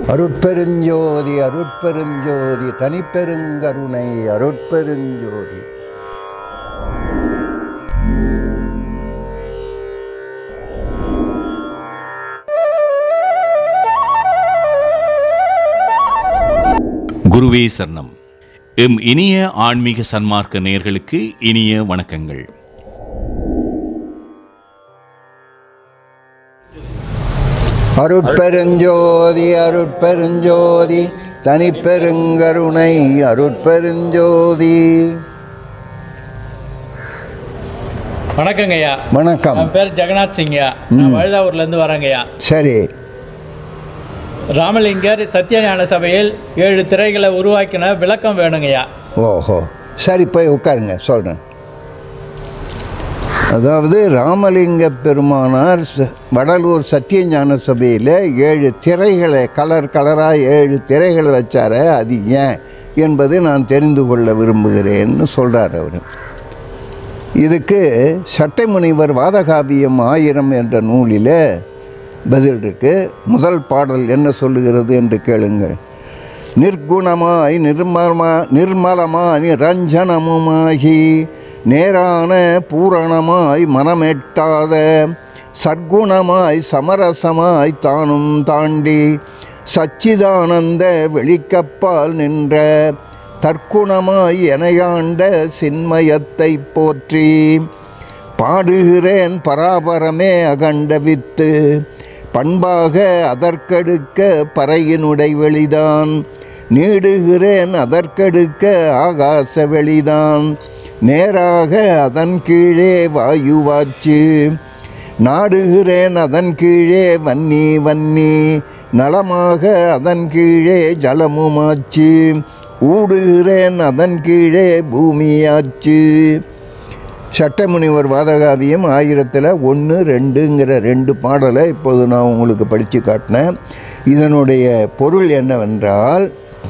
அருட்பெருஞ்சோதி அருட்பெருஞ்சோதி தனிப்பெருங்கருணை அருட்பெருஞ்சோதி குருவே சரணம் எம் இனிய ஆன்மீக சன்மார்க்க நேயர்களுக்கு இனிய வணக்கங்கள் அருட்பெருஞ்சோதி அருட்பெருஞ்சோதி தனிப்பெருங்கருணை அருட்பெருஞ்சோதி வணக்கங்க ஐயா வணக்கம் என் பேர் ஜெகநாத் சிங்யா நான் வழுதாவூர்லேருந்து வரேங்கய்யா சரி ராமலிங்கர் சத்யஞான சபையில் ஏழு திரைகளை உருவாக்கின விளக்கம் வேணுங்கய்யா ஓஹோ சரி போய் உட்காருங்க சொல்கிறேன் அதாவது ராமலிங்க பெருமானார் ச- வடலூர் சத்தியஞான சபையில் ஏழு திரைகளை கலர் கலராக ஏழு திரைகளை வச்சார அது ஏன் என்பது நான் தெரிந்து கொள்ள விரும்புகிறேன்னு சொல்கிறார் அவர் இதுக்கு சட்டை முனிவர் வாதகாவியம் ஆயிரம் என்ற நூலில் பதில் இருக்கு முதல் பாடல் என்ன சொல்லுகிறது என்று கேளுங்கள் நிர்குணமாய் நிர்மலமா நிர்மலமாய் ரஞ்சனமுமாகி நேரான பூரணமாய் மனமெட்டாத சர்க்குணமாய் சமரசமாய் தானும் தாண்டி சச்சிதானந்த வெளிக்கப்பால் நின்ற தற்குணமாய் எனையாண்ட சின்மயத்தை போற்றி பாடுகிறேன் பராபரமே அகண்ட வித்து பண்பாக அதற்கடுக்க பறையினுடை வெளிதான் நீடுகிறேன் அதற்கடுக்க ஆகாச வெளிதான் நேராக அதன் கீழே வாயுவாச்சு நாடுகிறேன் அதன் கீழே வன்னி வன்னி நலமாக அதன் கீழே ஜலமுமாச்சு ஊடுகிறேன் அதன் கீழே பூமியாச்சு சட்டமுனிவர் வாதகாவியம் ஆயிரத்தில் ஒன்று ரெண்டுங்கிற ரெண்டு பாடலை இப்போது நான் உங்களுக்கு படித்து காட்டினேன் இதனுடைய பொருள் என்னவென்றால்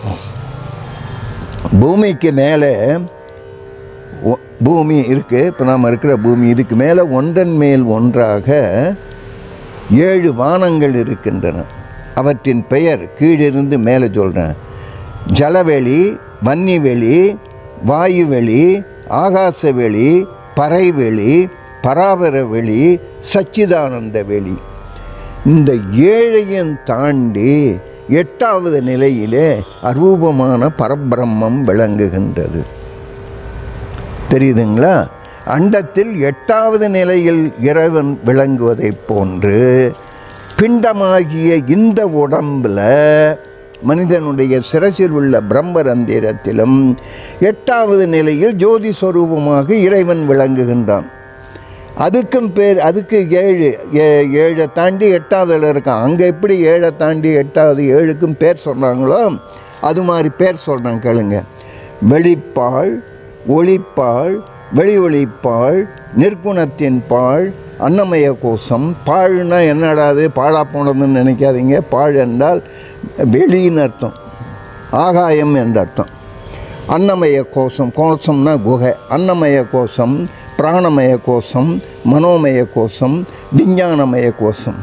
பூமிக்கு மேலே ஒ- பூமி இருக்குது இப்போ நாம் இருக்கிற பூமி இதுக்கு மேலே ஒன்றன் மேல் ஒன்றாக ஏழு வானங்கள் இருக்கின்றன அவற்றின் பெயர் கீழிருந்து மேலே சொல்கிறேன் ஜலவெளி வன்னிவெளி வாயுவெளி ஆகாசவெளி பறைவெளி பராபர வெளி சச்சிதானந்த வெளி இந்த ஏழையும் தாண்டி எட்டாவது நிலையிலே அரூபமான பரபிரம்மம் விளங்குகின்றது தெரியுதுங்களா அண்டத்தில் எட்டாவது நிலையில் இறைவன் விளங்குவதைப் போன்று பிண்டமாகிய இந்த உடம்புல மனிதனுடைய சிரசில் உள்ள பிரம்மரந்திரத்திலும் எட்டாவது நிலையில் ஜோதி சொரூபமாக இறைவன் விளங்குகின்றான் அதுக்கும் பேர் அதுக்கு ஏழு ஏ ஏழை தாண்டி எட்டாவதுல இருக்கான் அங்கே எப்படி ஏழை தாண்டி எட்டாவது ஏழுக்கும் பேர் சொன்னாங்களோ அது மாதிரி பேர் சொல்கிறேன் கேளுங்க வெளிப்பாள் ஒளிப்பாள் வெளி ஒளிப்பாள் நிற்குணத்தின் பாழ் அன்னமய கோஷம் பாழ்னா என்னடாது பாழா போனதுன்னு நினைக்காதீங்க பாழ் என்றால் வெளின்னு அர்த்தம் ஆகாயம் என்ற அர்த்தம் அன்னமய கோஷம் கோஷம்னா குகை அன்னமய கோஷம் பிராணமய கோஷம் மனோமய கோஷம் விஞ்ஞானமய கோஷம்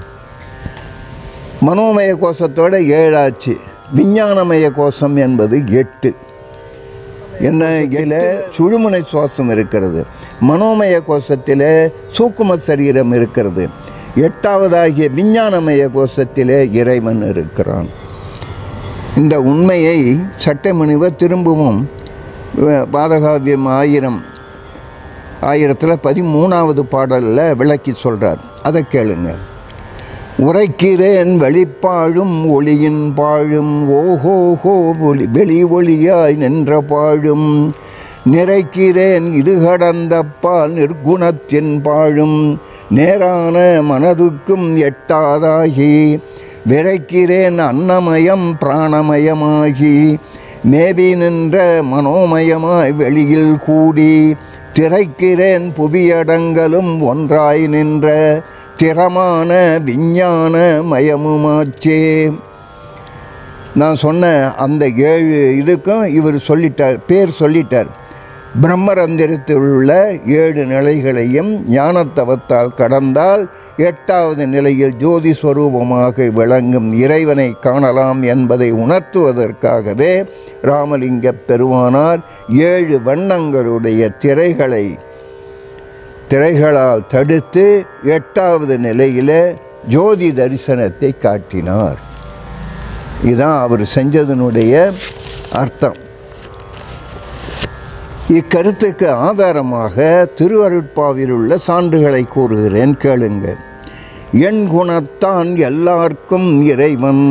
மனோமய கோஷத்தோட ஏழாச்சு விஞ்ஞானமய கோஷம் என்பது எட்டு என்ன இதில் சுழுமுனை சுவாசம் இருக்கிறது மனோமய கோஷத்தில் சூக்கும சரீரம் இருக்கிறது எட்டாவதாகிய விஞ்ஞானமய கோஷத்திலே இறைவன் இருக்கிறான் இந்த உண்மையை சட்டமுனிவர் திரும்பவும் அஹ், பாதகாவியம் ஆயிரம் ஆயிரத்தில் பதிமூணாவது பாடலில் விளக்கி சொல்கிறார் அதை கேளுங்க உரைக்கிறேன் வெளிப்பாழும் ஒளியின் பாழும் ஓஹோஹோ ஒளி வெளி ஒளியாய் நின்ற பாழும் நிறைக்கிறேன் இது கடந்த பால் நிர்குணத்தின் பாழும் நேரான மனதுக்கும் எட்டாதாகி விரைக்கிறேன் அன்னமயம் பிராணமயமாகி மேவி நின்ற மனோமயமாய் வெளியில் கூடி திரைக்கிறேன் புவியடங்கலும் ஒன்றாய் நின்ற திறமான விஞ்ஞான மயமுமாச்சே நான் சொன்ன அந்த ஏழு இதுக்கும் இவர் சொல்லிட்டார் பேர் சொல்லிட்டார் பிரம்மரந்திரத்தில் உள்ள ஏழு நிலைகளையும் ஞானத்தவத்தால் கடந்தால் எட்டாவது நிலையில் ஜோதி ஸ்வரூபமாக விளங்கும் இறைவனை காணலாம் என்பதை உணர்த்துவதற்காகவே ராமலிங்க பெருமானார் ஏழு வண்ணங்களுடைய திரைகளை திரைகளால் தடுத்து எட்டாவது நிலையில் ஜோதி தரிசனத்தை காட்டினார் இதுதான் அவர் செஞ்சதனுடைய அர்த்தம் இக்கருத்துக்கு ஆதாரமாக திருவருட்பாவில் உள்ள சான்றுகளை கூறுகிறேன் கேளுங்க என் குணத்தான் எல்லார்க்கும் இறைவன்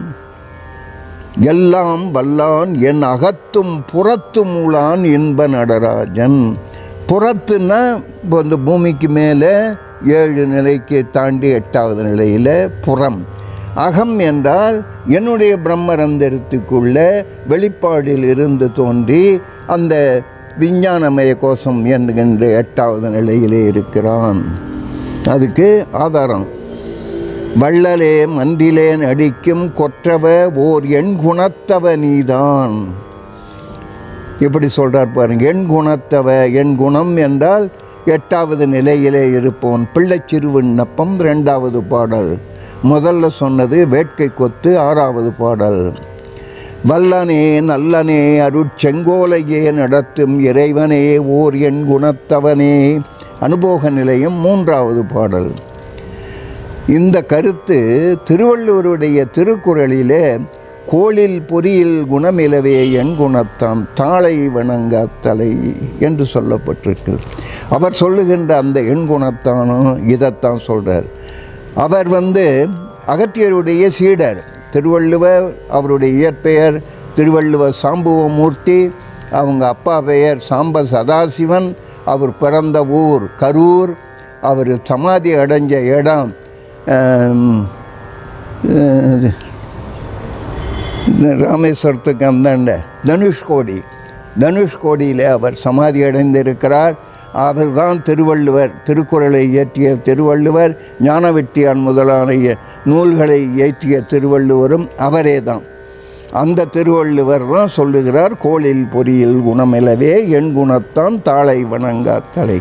எல்லாம் வல்லான் என் அகத்தும் புறத்தும் உளான் இன்ப நடராஜன் புறத்துன்னா இப்போ இந்த பூமிக்கு மேலே ஏழு நிலைக்கு தாண்டி எட்டாவது நிலையில் புறம் அகம் என்றால் என்னுடைய பிரம்மரந்தரத்துக்குள்ள வெளிப்பாடில் இருந்து தோன்றி அந்த விஞ்ஞானமய கோஷம் என்கின்ற எட்டாவது நிலையிலே இருக்கிறான் அதுக்கு ஆதாரம் வள்ளலே மன்றிலேன் அடிக்கும் கொற்றவ ஓர் எண் குணத்தவ நீதான் இப்படி சொல்றார் பாருங்க எண் குணத்தவ எண் குணம் என்றால் எட்டாவது நிலையிலே இருப்போன் பிள்ளைச் சிறுவிண்ணப்பம் ரெண்டாவது பாடல் முதல்ல சொன்னது வேட்கை கொத்து ஆறாவது பாடல் வல்லனே நல்லனே அருட்செங்கோலையே நடத்தும் இறைவனே ஓர் எண் குணத்தவனே அனுபோக நிலையம் மூன்றாவது பாடல் இந்த கருத்து திருவள்ளுவருடைய திருக்குறளிலே கோளில் பொறியில் குணமிலவே என் குணத்தான் தாளை வணங்காத்தலை என்று சொல்லப்பட்டிருக்கு அவர் சொல்லுகின்ற அந்த எண் குணத்தானும் இதைத்தான் சொல்கிறார் அவர் வந்து அகத்தியருடைய சீடர் திருவள்ளுவர் அவருடைய இயற்பெயர் திருவள்ளுவர் சாம்புவமூர்த்தி அவங்க அப்பா பெயர் சாம்ப சதாசிவன் அவர் பிறந்த ஊர் கரூர் அவர் சமாதி அடைஞ்ச இடம் ஆம், அஹ், இந்த ராமேஸ்வரத்துக்கு அந்தாண்ட தனுஷ்கோடி தனுஷ்கோடியில் அவர் சமாதி அடைந்திருக்கிறார் அவர்தான் திருவள்ளுவர் திருக்குறளை இயற்றிய திருவள்ளுவர் ஞானவெட்டியான் முதலான இய- நூல்களை இயற்றிய திருவள்ளுவரும் அவரே தான் அந்த திருவள்ளுவர் தான் சொல்லுகிறார் கோளில் பொறியில் குணமிலவே என் குணத்தான் தாளை வணங்கா தலை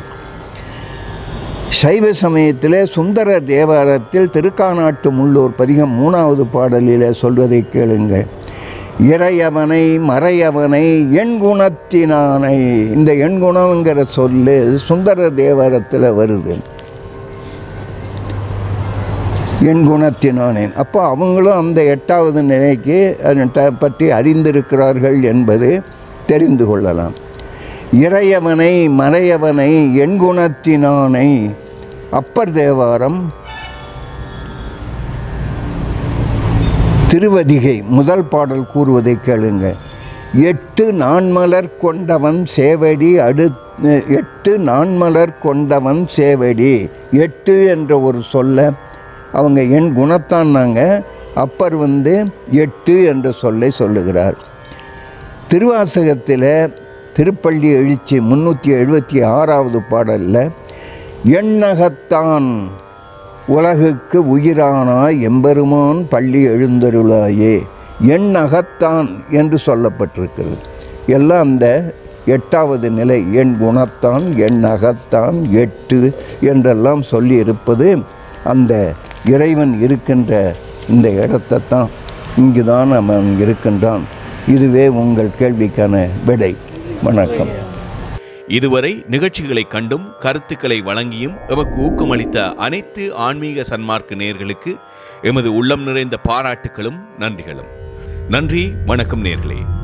சைவ சமயத்திலே சுந்தர தேவாரத்தில் திருக்காநாட்டு முள்ளூர் பதிகம் மூணாவது பாடலிலே சொல்வதை கேளுங்கள் இறையவனை மறையவனை எண் குணத்தினானை இந்த எண் குணங்கிற சொல்லு சுந்தர தேவாரத்தில் வருது என் குணத்தினானேன் அப்போ அவங்களும் அந்த எட்டாவது நிலைக்கு அதை பற்றி அறிந்திருக்கிறார்கள் என்பது தெரிந்து கொள்ளலாம் இறையவனை மறையவனை என் குணத்தினானை அப்பர் தேவாரம் திருவதிகை முதல் பாடல் கூறுவதை கேளுங்க எட்டு நான்மலர் கொண்டவன் சேவடி அடு எட்டு நான்மலர் கொண்டவன் சேவடி எட்டு என்ற ஒரு சொல்ல அவங்க என் குணத்தான்னாங்க அப்பர் வந்து எட்டு என்ற சொல்லை சொல்லுகிறார் திருவாசகத்தில் திருப்பள்ளி எழுச்சி முந்நூற்றி எழுபத்தி ஆறாவது பாடலில் எண்ணகத்தான் உலகுக்கு உயிரானாய் எம்பெருமான் பள்ளி எழுந்தருளாயே எண்ணகத்தான் என்று சொல்லப்பட்டிருக்கிறது எல்லாம் அந்த எட்டாவது நிலை என் குணத்தான் என் அகத்தான் எட்டு என்றெல்லாம் சொல்லி இருப்பது அந்த இறைவன் இருக்கின்ற இந்த இடத்தைத்தான் இங்கு தான் அவன் இருக்கின்றான் இதுவே உங்கள் கேள்விக்கான விடை வணக்கம் இதுவரை நிகழ்ச்சிகளை கண்டும் கருத்துக்களை வழங்கியும் எமக்கு ஊக்கமளித்த அனைத்து ஆன்மீக சன்மார்க்க நேயர்களுக்கு எமது உள்ளம் நிறைந்த பாராட்டுகளும் நன்றிகளும் நன்றி வணக்கம் நேர்களே